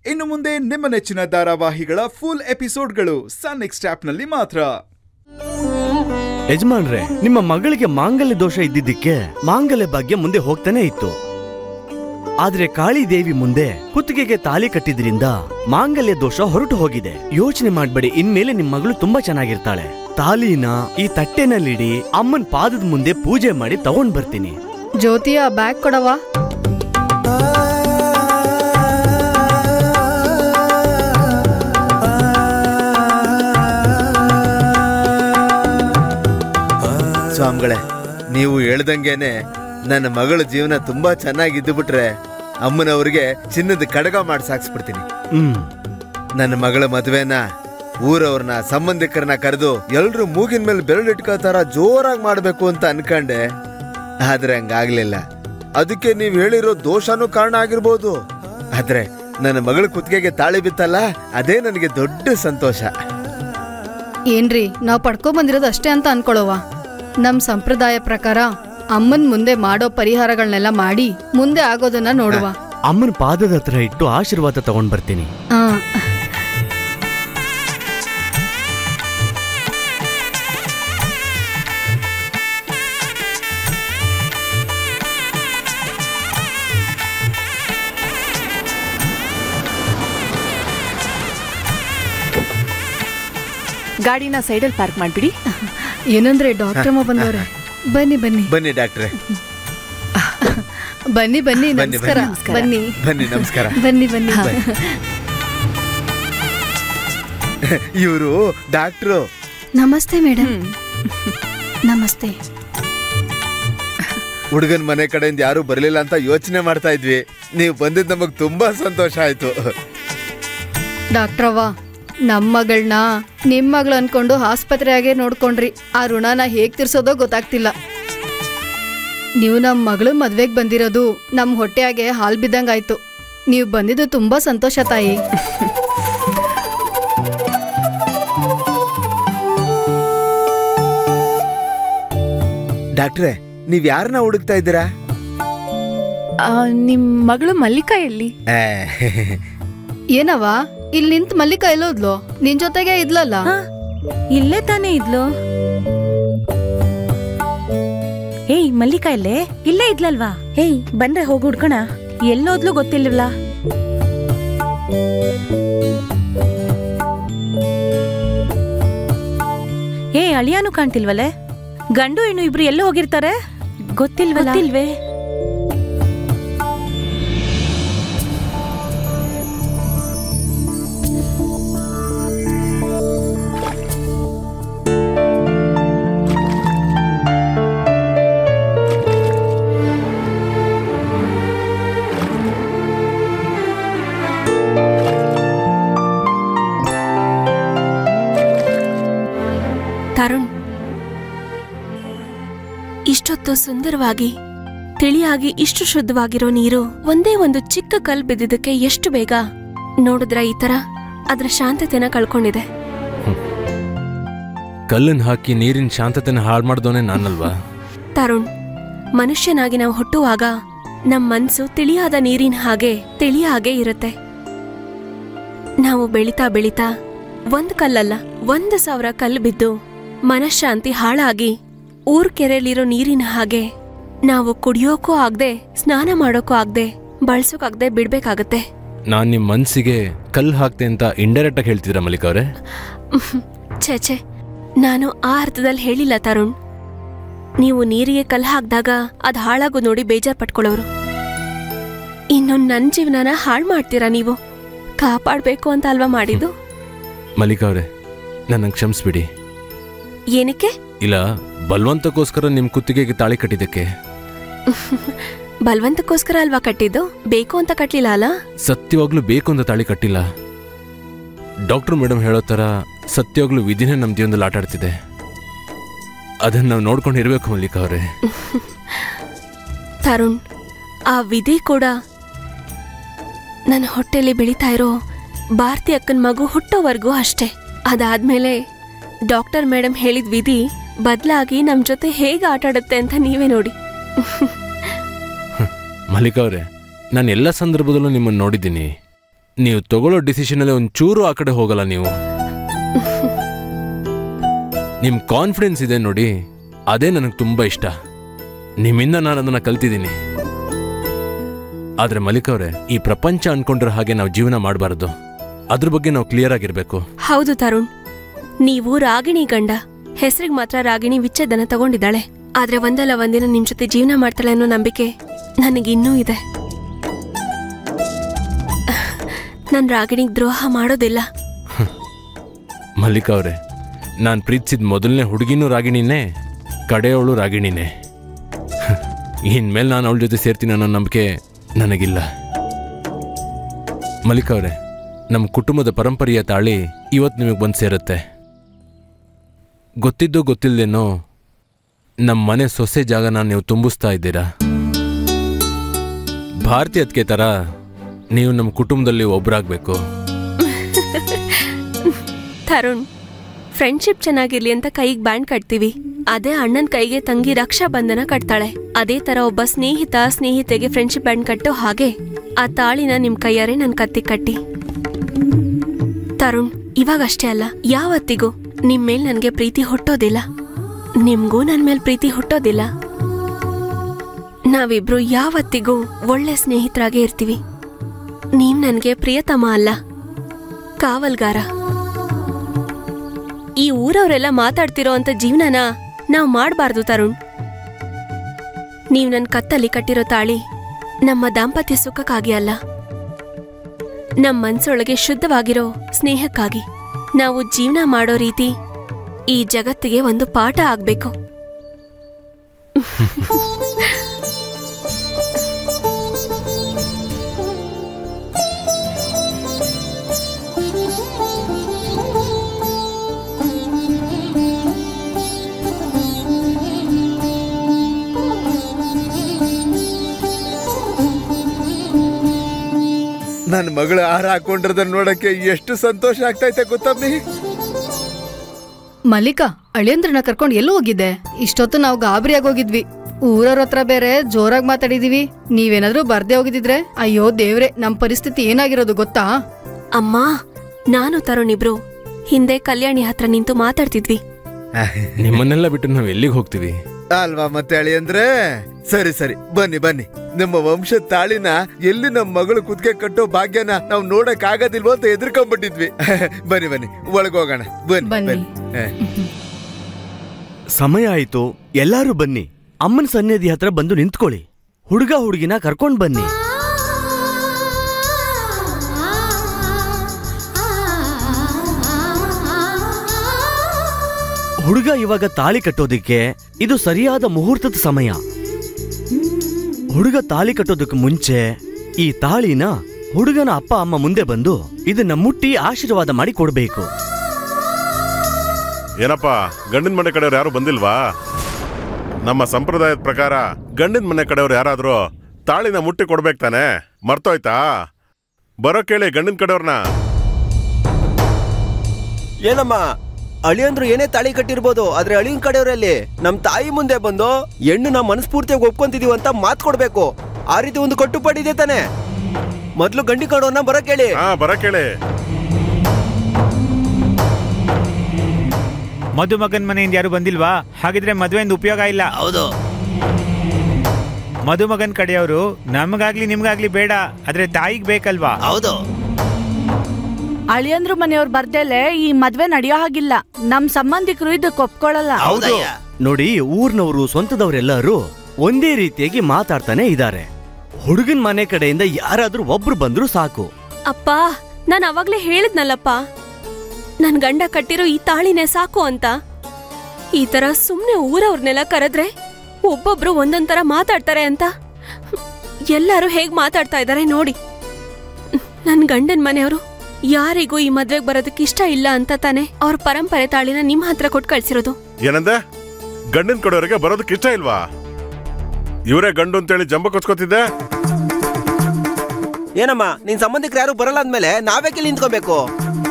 ಇನ್ನು ಮುಂದೆ ನಿಮ್ಮ ನೆಚ್ಚಿನ ಧಾರಾವಾಹಿಗಳ ಫುಲ್ ಎಪಿಸೋಡ್ಗಳು ಸನ್ ನೆಕ್ಸ್ಟ್ ಆಪ್ನಲ್ಲಿ ಮಾತ್ರ ಯಜಮಾನ್ರೆ ನಿಮ್ಮ ಮಗಳಿಗೆ ಮಾಂಗಲ್ಯ ದೋಷ ಇದ್ದಿದ್ದಕ್ಕೆ ಮಾಂಗಲ್ಯ ಭಾಗ್ಯ ಮುಂದೆ ಹೋಗ್ತಾನೆ ಇತ್ತು ಆದ್ರೆ ಕಾಳಿ ದೇವಿ ಮುಂದೆ ಕುತ್ತಿಗೆಗೆ ತಾಲಿ ಕಟ್ಟಿದ್ರಿಂದ ಮಾಂಗಲ್ಯ ದೋಷ ಹೊರಟು ಹೋಗಿದೆ ಯೋಚನೆ ಮಾಡ್ಬೇಡಿ ಇನ್ಮೇಲೆ ನಿಮ್ ಮಗಳು ತುಂಬಾ ಚೆನ್ನಾಗಿರ್ತಾಳೆ ತಾಲಿನ ಈ ತಟ್ಟೆನಲ್ಲಿಡಿ ಅಮ್ಮನ್ ಪಾದದ ಮುಂದೆ ಪೂಜೆ ಮಾಡಿ ತಗೊಂಡ್ ಬರ್ತೀನಿ ಜ್ಯೋತಿಯ ಬ್ಯಾಗ್ ಕೊಡವಾ ಸ್ವಾಮಿಗಳೇ ನೀವು ಹೇಳ್ದಂಗೆನೆ ನನ್ನ ಮಗಳ ಜೀವನ ತುಂಬಾ ಚೆನ್ನಾಗಿದ್ದು ಬಿಟ್ರೆ ಅಮ್ಮನವ್ರಿಗೆ ಚಿನ್ನದ ಕಡಗ ಮಾಡಿ ಸಾಕ್ಸ್ಬಿಡ್ತೀನಿ ಹ್ಮ್ ನನ್ನ ಮಗಳ ಮದ್ವೆನ ಊರವ್ರನ್ನ ಸಂಬಂಧಿಕರನ್ನ ಕರೆದು ಎಲ್ರು ಮೂಗಿನ ಮೇಲೆ ಬೆರಳಿಟ್ಕೋತಾರ ಜೋರಾಗಿ ಮಾಡ್ಬೇಕು ಅಂತ ಅನ್ಕಂಡೆ ಆದ್ರೆ ಹಂಗಾಗ್ಲಿಲ್ಲ ಅದಕ್ಕೆ ನೀವ್ ಹೇಳಿರೋ ದೋಷನೂ ಕಾರಣ ಆಗಿರ್ಬೋದು ಆದ್ರೆ ನನ್ನ ಮಗಳ ಕುತ್ತಿಗೆಗೆ ತಾಳಿ ಬಿತ್ತಲ್ಲ ಅದೇ ನನಗೆ ದೊಡ್ಡ ಸಂತೋಷ ಏನ್ರಿ ನಾವ್ ಪಡ್ಕೊ ಬಂದಿರೋದು ಅಷ್ಟೇ ಅಂತ ಅನ್ಕೊಳ್ಳೋವ ನಮ್ ಸಂಪ್ರದಾಯ ಪ್ರಕಾರ ಅಮ್ಮನ್ ಮುಂದೆ ಮಾಡೋ ಪರಿಹಾರಗಳನ್ನೆಲ್ಲ ಮಾಡಿ ಮುಂದೆ ಆಗೋದನ್ನ ನೋಡುವ ಅಮ್ಮನ ಪಾದದ ಹತ್ರ ಇಟ್ಟು ಆಶೀರ್ವಾದ ತಗೊಂಡ್ ಬರ್ತೀನಿ ಆ, ಗಾಡಿನ ಸೈಡಲ್ಲಿ ಪಾರ್ಕ್ ಮಾಡ್ಬಿಡಿ ಏನಂದ್ರೆ ಡಾಕ್ಟ್ರಮ್ಮ ಬಂದವ್ರೆ ಬನ್ನಿ ಬನ್ನಿ ಬನ್ನಿ ಡಾಕ್ಟ್ರೆ ಬನ್ನಿ ಬನ್ನಿ ಬನ್ನಿ, ನಮಸ್ಕಾರ ನಮಸ್ಕಾರ. ಬನ್ನಿ ಬನ್ನಿ ನಮಸ್ಕಾರ ಬನ್ನಿ ಬನ್ನಿ ಇವರು ಡಾಕ್ಟ್ರು ನಮಸ್ತೆ ಮೇಡಮ್ ನಮಸ್ತೆ ಹುಡುಗನ್ ಮನೆ ಕಡೆಯಿಂದ ಯಾರು ಬರ್ಲಿಲ್ಲ ಅಂತ ಯೋಚನೆ ಮಾಡ್ತಾ ಇದ್ವಿ ನೀವು ಬಂದಿದ್ ನಮಗ್ ತುಂಬಾ ಸಂತೋಷ ಆಯ್ತು ಡಾಕ್ಟ್ರವ್ವ ನಮ್ಮ ಮಗಳನ್ನ ನಿಮ್ ಮಗಳು ಅನ್ಕೊಂಡು ಆಸ್ಪತ್ರೆಯಾಗೆ ನೋಡ್ಕೊಂಡ್ರಿ ಆ ಋಣನ ಹೇಗ್ ತೀರ್ಸೋದೋ ಗೊತ್ತಾಗ್ತಿಲ್ಲ ನೀವು ನಮ್ಮ ಮಗಳು ಮದ್ವೆಗ್ ಬಂದಿರೋದು ನಮ್ ಹೊಟ್ಟೆಯಾಗೆ ಹಾಲ್ ಬಿದ್ದಂಗಾಯ್ತು ನೀವು ಬಂದಿದ್ದು ತುಂಬಾ ಸಂತೋಷ ತಾಯಿ ಡಾಕ್ಟ್ರೆ ನೀವ್ ಯಾರನ್ನ ಹುಡುಕ್ತಾ ಇದ್ದೀರಾ ಆ, ನಿಮ್ ಮಗಳು ಮಲ್ಲಿಕಾ ಎಲ್ಲಿ ಏ, ಏನವ ಇಲ್ಲಿ ನಿಂತ್ ಮಲ್ಲಿಕಾ ಎಲ್ಲೋದ್ಲು ನಿನ್ ಜೊತೆಗೆ ಇದ್ಲಲ್ಲ ಇಲ್ಲೇ ತಾನೇ ಇದ್ಲು ಏಯ್ ಮಲ್ಲಿಕಾ ಇಲ್ಲೇ ಇಲ್ಲೇ ಇದ್ಲಲ್ವಾ ಏಯ್ ಬಂದ್ರೆ ಹೋಗಿ ಹುಡ್ಕೋಣ ಎಲ್ಲೋದ್ಲು ಗೊತ್ತಿಲ್ವಲ್ಲ ಏ ಅಳಿಯಾನು ಕಾಣ್ತಿಲ್ವಲ್ಲೇ ಗಂಡು ಹೆಣ್ಣು ಇಬ್ರು ಎಲ್ಲೋ ಹೋಗಿರ್ತಾರೆ ಗೊತ್ತಿಲ್ವಲ್ಲ ಗೊತ್ತಿಲ್ವೇ ತರುಣ್ ಇಷ್ಟೊತ್ತು ಸುಂದರವಾಗಿ ತಿಳಿಯಾಗಿ ಇಷ್ಟು ಶುದ್ಧವಾಗಿರೋ ನೀರು ಒಂದೇ ಒಂದು ಚಿಕ್ಕ ಕಲ್ ಬಿದ್ದಿದ್ದಕ್ಕೆ ಎಷ್ಟು ಬೇಗ ನೋಡಿದ್ರ ಈ ತರ ಅದ್ರ ಶಾಂತತೆನ ಕಳ್ಕೊಂಡಿದೆ ಕಲ್ಲನ್ ಹಾಕಿ ನೀರಿನ ಶಾಂತತೆನ ಹಾಳು ಮಾಡ್ದೋನೆ ನಾನಲ್ವಾ ತರುಣ್ ಮನುಷ್ಯನಾಗಿ ನಾವು ಹುಟ್ಟುವಾಗ ನಮ್ ಮನ್ಸು ತಿಳಿಯಾದ ನೀರಿನ ಹಾಗೆ ತಿಳಿಯ ಹಾಗೆ ಇರುತ್ತೆ ನಾವು ಬೆಳಿತಾ ಬೆಳಿತಾ ಒಂದ್ ಕಲ್ಲಲ್ಲ ಒಂದು ಸಾವಿರ ಕಲ್ಲು ಬಿದ್ದು ಮನಃಶಾಂತಿ ಹಾಳಾಗಿ ಊರ್ ಕೆರೆಯಲ್ಲಿರೋ ನೀರಿನ ಹಾಗೆ ನಾವು ಕುಡಿಯೋಕೂ ಆಗ್ದೆ ಸ್ನಾನ ಮಾಡೋಕೂ ಆಗ್ದೆ ಬಳಸೋಕಾಗ್ದೆ ಬಿಡ್ಬೇಕಾಗತ್ತೆ ನಾನ್ ನಿಮ್ ಮನ್ಸಿಗೆ ಕಲ್ ಹಾಕ್ತೆ ಅಂತ ಇಂಡೈರೆಕ್ಟ್ ಆಗಿ ಹೇಳ್ತಿದ್ರ ಮಲ್ಲಿಕಾ ಅವ್ರೆ ಛೇ ಛೇ ನಾನು ಆ ಅರ್ಥದಲ್ಲಿ ಹೇಳಿಲ್ಲ ತರುಣ್ ನೀವು ನೀರಿಗೆ ಕಲ್ಲು ಹಾಕ್ದಾಗ ಅದ್ ಹಾಳಾಗೋ ನೋಡಿ ಬೇಜಾರ್ ಪಟ್ಕೊಳ್ಳೋರು ಇನ್ನು ನನ್ ಜೀವನನ ಹಾಳು ಮಾಡ್ತೀರಾ ನೀವು ಕಾಪಾಡ್ಬೇಕು ಅಂತ ಅಲ್ವಾ ಮಾಡಿದ್ದು ಮಲ್ಲಿಕಾ ಅವ್ರೆ ನನ್ನ ಕ್ಷಮಿಸ್ಬಿಡಿ ಏನಕ್ಕೆ ಇಲ್ಲ ಬಲ್ವಂತಕ್ಕೋಸ್ಕರ ನಿಮ್ ಕುತ್ತಿಗೆಗೆ ತಾಳಿ ಕಟ್ಟಿದ್ದಕ್ಕೆ ಬಲ್ವಂತಕ್ಕೋಸ್ಕರ ಅಲ್ವಾ ಕಟ್ಟಿದ್ದು ಬೇಕು ಅಂತ ಕಟ್ಲಿಲ್ಲ ಅಲ್ಲ ಸತ್ಯವಾಗ್ಲೂ ಬೇಕು ಅಂತ ತಾಳಿ ಕಟ್ಟಿಲ್ಲ ಡಾಕ್ಟರ್ ಮೇಡಮ್ ಹೇಳೋ ಥರ ಸತ್ಯವಾಗ್ಲೂ ವಿಧಿನೇ ನಮ್ಮ ಜೀವನದಲ್ಲಿ ಆಟ ಆಡ್ತಿದೆ ಅದನ್ನ ನಾವು ನೋಡ್ಕೊಂಡು ಇರ್ಬೇಕು ಮಲ್ಲಿಕಾ ಅವ್ರೆ ತರುಣ್ ಆ ವಿಧಿ ಕೂಡ ನನ್ನ ಹೊಟ್ಟೆಲಿ ಬೆಳೀತಾ ಇರೋ ಭಾರತಿ ಅಕ್ಕನ ಮಗು ಹುಟ್ಟೋವರೆಗೂ ಅಷ್ಟೇ ಅದಾದ್ಮೇಲೆ ಡಾಕ್ಟರ್ ಮೇಡಮ್ ಹೇಳಿದ ವಿಧಿ ಬದಲಾಗಿ ನಮ್ ಜೊತೆ ಹೇಗೆ ಆಟ ಆಡುತ್ತೆ ಅಂತ ನೀವೇ ನೋಡಿ ಮಲ್ಲಿಕಾ ಅವ್ರೆ ನಾನು ಎಲ್ಲ ಸಂದರ್ಭದಲ್ಲೂ ನಿಮ್ಮನ್ನು ನೋಡಿದ್ದೀನಿ ನೀವು ತಗೊಳ್ಳೋ ಡಿಸಿಷನಲ್ಲಿ ಒಂಚೂರು ಆ ಕಡೆ ಹೋಗಲ್ಲ ನೀವು ನಿಮ್ ಕಾನ್ಫಿಡೆನ್ಸ್ ಇದೆ ನೋಡಿ ಅದೇ ನನಗೆ ತುಂಬಾ ಇಷ್ಟ ನಿಮ್ಮಿಂದ ನಾನು ಅದನ್ನ ಕಲ್ತಿದ್ದೀನಿ ಆದ್ರೆ ಮಲಿಕ್ ಅವ್ರೆ ಈ ಪ್ರಪಂಚ ಅನ್ಕೊಂಡ್ರೆ ಹಾಗೆ ನಾವು ಜೀವನ ಮಾಡಬಾರದು ಅದ್ರ ಬಗ್ಗೆ ನಾವು ಕ್ಲಿಯರ್ ಆಗಿರ್ಬೇಕು ಹೌದು ತರುಣ್ ನೀವು ರಾಗಿಣಿ ಗಂಡ ಹೆಸರಿಗೆ ಮಾತ್ರ ರಾಗಿಣಿ ವಿಚ್ಛೇದನ ತಗೊಂಡಿದ್ದಾಳೆ ಆದ್ರೆ ಒಂದಲ್ಲ ಒಂದಿನ ನಿಮ್ ಜೊತೆ ಜೀವನ ಮಾಡ್ತಾಳೆ ಅನ್ನೋ ನಂಬಿಕೆ ನನಗಿನ್ನೂ ಇದೆ ನನ್ ರಾಗಿಣಿಗ್ ದ್ರೋಹ ಮಾಡೋದಿಲ್ಲ ಮಲ್ಲಿಕಾ ಅವ್ರೆ ನಾನು ಪ್ರೀತಿಸಿದ ಮೊದಲನೇ ಹುಡುಗಿನೂ ರಾಗಿಣಿನೇ ಕಡೆಯವಳು ರಾಗಿಣಿನೇ ಇನ್ಮೇಲೆ ನಾನು ಅವಳ ಜೊತೆ ಸೇರ್ತೀನಿ ಅನ್ನೋ ನಂಬಿಕೆ ನನಗಿಲ್ಲ ಮಲ್ಲಿಕಾ ಅವ್ರೆ ನಮ್ಮ ಕುಟುಂಬದ ಪರಂಪರೆಯ ತಾಳಿ ಇವತ್ತು ನಿಮಗೆ ಬಂದು ಸೇರುತ್ತೆ ಗೊತ್ತಿದ್ದು ಗೊತ್ತಿಲ್ಲದೇನೋ ನಮ್ಮ ಮನೆ ಸೊಸೆ ಜಾಗನ ನೀವು ತುಂಬಿಸ್ತಾ ಇದ್ದೀರಾ ಭಾರತೀಯತ್ಗೆ ಥರ ನೀವು ನಮ್ಮ ಕುಟುಂಬದಲ್ಲಿ ಒಬ್ಬರಾಗಬೇಕು ತರುಣ್ ಫ್ರೆಂಡ್ಶಿಪ್ ಚೆನ್ನಾಗಿರ್ಲಿ ಅಂತ ಕೈಗೆ ಬ್ಯಾಂಡ್ ಕಟ್ತೀವಿ ಅದೇ ಅಣ್ಣನ್ ಕೈಗೆ ತಂಗಿ ರಕ್ಷಾ ಬಂಧನ ಕಟ್ತಾಳೆ ಅದೇ ತರ ಒಬ್ಬ ಸ್ನೇಹಿತ ಸ್ನೇಹಿತೆಗೆ ಫ್ರೆಂಡ್ಶಿಪ್ ಬ್ಯಾಂಡ್ ಕಟ್ಟೋ ಹಾಗೆ ಆ ತಾಳಿನ ನಿಮ್ ಕೈಯಾರೆ ನನ್ ಕತ್ತಿ ಕಟ್ಟಿ ತರುಣ್ ಇವಾಗಷ್ಟೇ ಅಲ್ಲ ಯಾವತ್ತಿಗೂ ನಿಮ್ ಮೇಲ್ ನನ್ಗೆ ಪ್ರೀತಿ ಹುಟ್ಟೋದಿಲ್ಲ ನಿಮ್ಗೂ ನನ್ ಮೇಲ್ ಪ್ರೀತಿ ಹುಟ್ಟೋದಿಲ್ಲ ನಾವಿಬ್ರು ಯಾವತ್ತಿಗೂ ಒಳ್ಳೆ ಸ್ನೇಹಿತರಾಗೇ ಇರ್ತೀವಿ ನೀವ್ ನನ್ಗೆ ಪ್ರಿಯತಮ ಅಲ್ಲ ಕಾವಲ್ಗಾರ ಈ ಊರವರೆಲ್ಲ ಮಾತಾಡ್ತಿರೋ ಅಂತ ಜೀವನನ ನಾವ್ ಮಾಡ್ಬಾರ್ದು ತರುಣ್ ನೀವ್ ನನ್ ಕತ್ತಲ್ಲಿ ಕಟ್ಟಿರೋ ತಾಳಿ ನಮ್ಮ ದಾಂಪತ್ಯ ಸುಖಕ್ಕಾಗಿ ಅಲ್ಲ ನಮ್ ಮನ್ಸೊಳಗೆ ಶುದ್ಧವಾಗಿರೋ ಸ್ನೇಹಕ್ಕಾಗಿ ನಾವು ಜೀವನ ಮಾಡೋ ರೀತಿ ಈ ಜಗತ್ತಿಗೆ ಒಂದು ಪಾಠ ಆಗ್ಬೇಕು ನನ್ನ ಮಗಳು ಹಾರ ಹಾಕೊಂಡಿರೋದನ್ನ ನೋಡಕ್ಕೆ ಎಷ್ಟು ಸಂತೋಷ ಆಗ್ತೈತೆ ಗೊತ್ತಮ್ಮಿ ಮಲ್ಲಿಕಾ ಅಳಿಯಂದ್ರನ್ನ ಕರ್ಕೊಂಡು ಎಲ್ಲೂ ಹೋಗಿದ್ದೆ ಇಷ್ಟೊತ್ತು ನಾವು ಗಾಬರಿ ಆಗೋಗಿದ್ವಿ ಊರವ್ರ ಹತ್ರ ಬೇರೆ ಜೋರಾಗಿ ಮಾತಾಡಿದೀವಿ ನೀವೇನಾದ್ರೂ ಬರ್ದೇ ಹೋಗಿದಿದ್ರೆ ಅಯ್ಯೋ ದೇವ್ರೆ ನಮ್ ಪರಿಸ್ಥಿತಿ ಏನಾಗಿರೋದು ಗೊತ್ತಾ ಅಮ್ಮ ನಾನು ತರುಣ್ ಇಬ್ರು ಹಿಂದೆ ಕಲ್ಯಾಣಿ ಹತ್ರ ನಿಂತು ಮಾತಾಡ್ತಿದ್ವಿ ನಿಮ್ಮನ್ನೆಲ್ಲ ಬಿಟ್ಟು ನಾವು ಎಲ್ಲಿಗೆ ಹೋಗ್ತೀವಿ ಅಲ್ವಾ ಮತ್ತೆ ಅಳಿ ಅಂದ್ರೆ ಸರಿ ಸರಿ ಬನ್ನಿ ಬನ್ನಿ ನಮ್ಮ ವಂಶದ ತಾಳಿನ ಎಲ್ಲಿ ನಮ್ಮ ಮಗಳು ಕುದ್ಕೆ ಕಟ್ಟೋ ಭಾಗ್ಯನ ನಾವು ನೋಡಕ್ ಆಗೋದಿಲ್ವೋ ಅಂತ ಎದ್ರಕೊಂಡ್ಬಿಟ್ಟಿದ್ವಿ ಬನ್ನಿ ಬನ್ನಿ ಒಳಗೋಗೋಣ ಬನ್ನಿ ಬನ್ನಿ. ಬನ್ನಿ ಹ. ಸಮಯ ಆಯ್ತು ಎಲ್ಲಾರು ಬನ್ನಿ ಅಮ್ಮನ ಸನ್ನಿಧಿ ಹತ್ರ ಬಂದು ನಿಂತ್ಕೊಳ್ಳಿ ಹುಡುಗ ಹುಡುಗಿನ ಕರ್ಕೊಂಡ್ ಬನ್ನಿ ಹುಡುಗ ಇವಾಗ ತಾಳಿ ಕಟ್ಟೋದಿಕ್ಕೆ ಇದು ಸರಿಯಾದ ಮುಹೂರ್ತದ ಸಮಯ ಹುಡುಗ ತಾಳಿ ಕಟ್ಟೋದಕ್ಕೆ ಮುಂಚೆ ಈ ತಾಳಿನ ಹುಡುಗನ ಅಪ್ಪ ಅಮ್ಮ ಮುಂದೆ ಬಂದು ಇದನ್ನ ಮುಟ್ಟಿ ಆಶೀರ್ವಾದ ಮಾಡಿ ಕೊಡ್ಬೇಕು ಏನಪ್ಪ ಗಂಡಿನ ಮನೆ ಕಡೆಯವ್ರು ಯಾರು ಬಂದಿಲ್ವಾ ನಮ್ಮ ಸಂಪ್ರದಾಯದ ಪ್ರಕಾರ ಗಂಡಿನ ಮನೆ ಕಡೆಯವ್ರು ಯಾರಾದ್ರೂ ತಾಳಿನ ಮುಟ್ಟಿ ಕೊಡ್ಬೇಕು ತಾನೆ ಮರ್ತೋಯ್ತಾ ಬರೋ ಕೇಳಿ ಗಂಡಿನ ಕಡೆಯವ್ರನ್ನ ಏನಮ್ಮ ಅಳಿಯಂದ್ರು ಏನೇ ತಾಳಿ ಕಟ್ಟಿರ್ಬೋದು ಆದ್ರೆ ಅಳಿಯನ್ ಕಡೆಯವರಲ್ಲಿ ನಮ್ ತಾಯಿ ಮುಂದೆ ಬಂದು ಹೆಣ್ಣು ನಾವು ಮನಸ್ಫೂರ್ತಿಯಾಗಿ ಒಪ್ಕೊಂತಿದೀವಿ ಅಂತ ಮಾತ್ ಕೊಡ್ಬೇಕು ಆ ರೀತಿ ಒಂದು ಕಟ್ಟುಪಾಡಿ ಇದೆ ತಾನೆ ಮೊದ್ಲು ಗಂಡಿ ಕಡೋನ್ನ ಬರೋ ಕೇಳಿ ಹಾ ಬರೋ ಕೇಳಿ ಮದುಮಗನ್ ಮನೆಯಿಂದ ಯಾರು ಬಂದಿಲ್ವಾ ಹಾಗಿದ್ರೆ ಮದುವೆಯಿಂದ ಉಪಯೋಗ ಇಲ್ಲ ಹೌದು ಮದುಮಗನ್ ಕಡೆಯವರು ನಮಗಾಗ್ಲಿ ನಿಮ್ಗಾಗ್ಲಿ ಬೇಡ ಆದ್ರೆ ತಾಯಿಗ್ ಬೇಕಲ್ವಾ ಹೌದು ಅಳಿಯಂದ್ರು ಮನೆಯವ್ರು ಬರ್ದೇಲೆ ಈ ಮದ್ವೆ ನಡೆಯೋ ಹಾಗಿಲ್ಲ ನಮ್ ಸಂಬಂಧಿಕರು ಇದಕ್ಕೆ ಒಪ್ಕೊಳ್ಳಲ್ಲ ನೋಡಿ ಊರ್ನವರು ಸ್ವಂತದವರೆಲ್ಲರೂ ಒಂದೇ ರೀತಿಯಾಗಿ ಮಾತಾಡ್ತಾನೆ ಇದ್ದಾರೆ ಹುಡುಗನ್ ಮನೆ ಕಡೆಯಿಂದ ಯಾರಾದ್ರೂ ಒಬ್ರು ಬಂದ್ರು ಸಾಕು ಅಪ್ಪ ನಾನು ಅವಾಗ್ಲೇ ಹೇಳಿದ್ನಲ್ಲಪ್ಪ ನನ್ ಗಂಡ ಕಟ್ಟಿರೋ ಈ ತಾಳಿನೇ ಸಾಕು ಅಂತ ಈ ತರ ಸುಮ್ನೆ ಊರವ್ರನ್ನೆಲ್ಲ ಕರೆದ್ರೆ ಒಬ್ಬೊಬ್ರು ಒಂದೊಂದ್ ತರ ಮಾತಾಡ್ತಾರೆ ಅಂತ ಎಲ್ಲರೂ ಹೇಗ್ ಮಾತಾಡ್ತಾ ಇದ್ದಾರೆ ನೋಡಿ ನನ್ ಗಂಡನ್ ಮನೆಯವರು ಯಾರಿಗೂ ಈ ಮದ್ವೆಗ್ ಬರೋದಕ್ಕೆ ಇಷ್ಟ ಇಲ್ಲ ಅಂತ ತಾನೆ ಅವ್ರ ಪರಂಪರೆ ತಾಳಿನ ನಿಮ್ ಹತ್ರ ಕೊಟ್ಟು ಕಳ್ಸಿರೋದು ಏನಂದೆ ಗಂಡಿನ ಕಡೆಯವ್ರಿಗೆ ಬರೋದಕ್ಕೆ ಇಷ್ಟ ಇಲ್ವಾ ಇವರೇ ಗಂಡು ಅಂತೇಳಿ ಜಂಬ ಕೊಚ್ಕೋತಿದ್ದೆ ಏನಮ್ಮ ನಿನ್ ಸಂಬಂಧಿಕರು ಯಾರು ಬರಲ್ಲ ಅಂದ್ಮೇಲೆ ನಾವೇಕೆ ನಿಂತ್ಕೋಬೇಕು